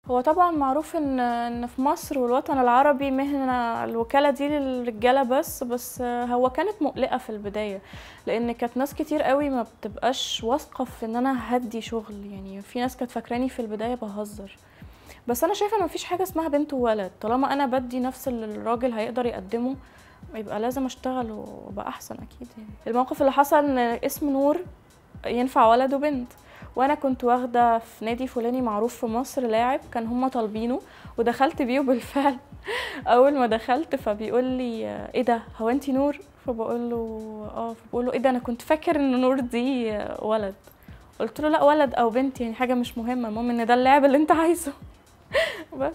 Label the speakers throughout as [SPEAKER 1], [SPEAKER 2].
[SPEAKER 1] هو طبعا معروف ان ان في مصر والوطن العربي مهنة الوكالة دي للرجالة بس بس هو كانت مقلقة في البداية لان كانت ناس كتير قوي ما بتبقاش واثقة في ان انا هدي شغل يعني في ناس كانت فاكراني في البداية بهزر بس انا شايفة ان مفيش حاجة اسمها بنت وولد طالما انا بدي نفس اللي الراجل هيقدر يقدمه يبقى لازم اشتغل وابقى احسن اكيد يعني الموقف اللي حصل ان اسم نور ينفع ولد وبنت وانا كنت واخده في نادي فلاني معروف في مصر لاعب كان هما طالبينه ودخلت بيه وبالفعل اول ما دخلت فبيقول لي ايه ده هو انتي نور فبقول له اه فبقول له ايه ده انا كنت فاكر ان نور دي ولد قلت له لا ولد او بنت يعني حاجه مش مهمه المهم ان ده اللاعب اللي انت عايزه بس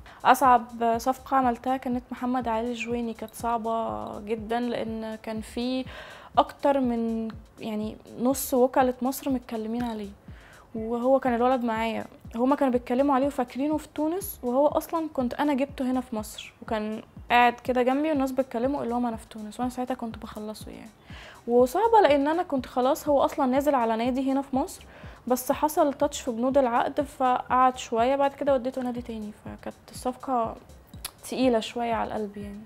[SPEAKER 1] اصعب صفقه عملتها كانت محمد علي الجويني كانت صعبه جدا لان كان في اكتر من يعني نص وكاله مصر متكلمين عليه وهو كان الولد معايا هما كانوا بيتكلموا عليه وفاكرينه في تونس وهو اصلا كنت انا جبته هنا في مصر وكان قاعد كده جنبي والناس بيتكلموا اللي هم انا في تونس وانا ساعتها كنت بخلصه يعني وصعبه لان انا كنت خلاص هو اصلا نازل على نادي هنا في مصر بس حصل تاتش في بنود العقد فقعد شويه بعد كده وديته نادي تاني فكانت الصفقه تقيله شويه على القلب يعني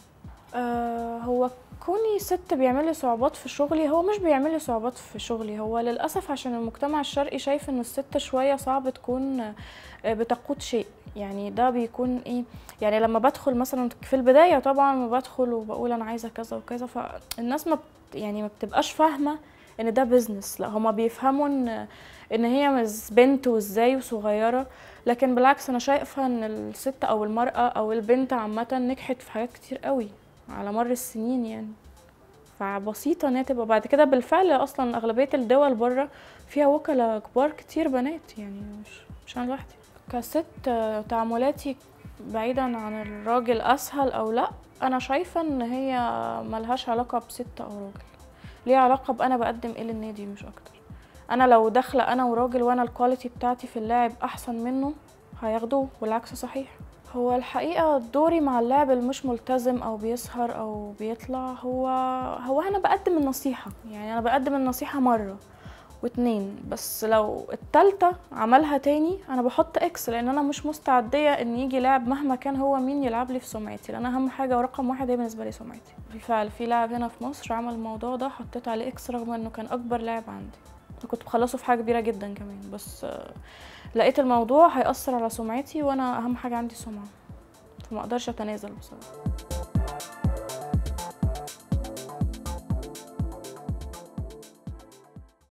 [SPEAKER 1] آه هو كوني ست بيعمل لي صعوبات في شغلي هو مش بيعمل لي صعوبات في شغلي هو للاسف عشان المجتمع الشرقي شايف ان الست شويه صعب تكون بتقود شيء يعني ده بيكون ايه يعني لما بدخل مثلا في البدايه طبعا ما بدخل وبقول انا عايزه كذا وكذا فالناس ما بت يعني ما بتبقاش فاهمه ان ده بيزنس لا هما بيفهموا ان ان هي بنت وازاي وصغيره لكن بالعكس انا شايفه ان الست او المراه او البنت عامه نجحت في حاجات كتير قوي على مر السنين يعني فبسيطة ان هي تبقى بعد كده بالفعل اصلا اغلبية الدول بره فيها وكلاء كبار كتير بنات يعني مش مش انا لوحدي كست تعاملاتي بعيدا عن الراجل اسهل او لا انا شايفة ان هي ملهاش علاقة بست او راجل ليها علاقة بانا بقدم ايه للنادي مش اكتر انا لو داخلة انا وراجل وانا الكواليتي بتاعتي في اللاعب احسن منه هياخدوه والعكس صحيح هو الحقيقة دوري مع اللاعب اللي مش ملتزم أو بيسهر أو بيطلع هو هو أنا بقدم النصيحة يعني أنا بقدم النصيحة مرة واتنين بس لو التالتة عملها تاني أنا بحط إكس لأن أنا مش مستعدية إن يجي لاعب مهما كان هو مين يلعب لي في سمعتي لأن أهم حاجة ورقم واحد هي بالنسبة لي سمعتي بالفعل في لاعب هنا في مصر عمل الموضوع ده حطيت عليه إكس رغم إنه كان أكبر لاعب عندي كنت بخلصه في حاجة كبيرة جدا كمان بس لقيت الموضوع هيأثر على سمعتي وانا اهم حاجة عندي سمعة فما اقدرش اتنازل بصراحة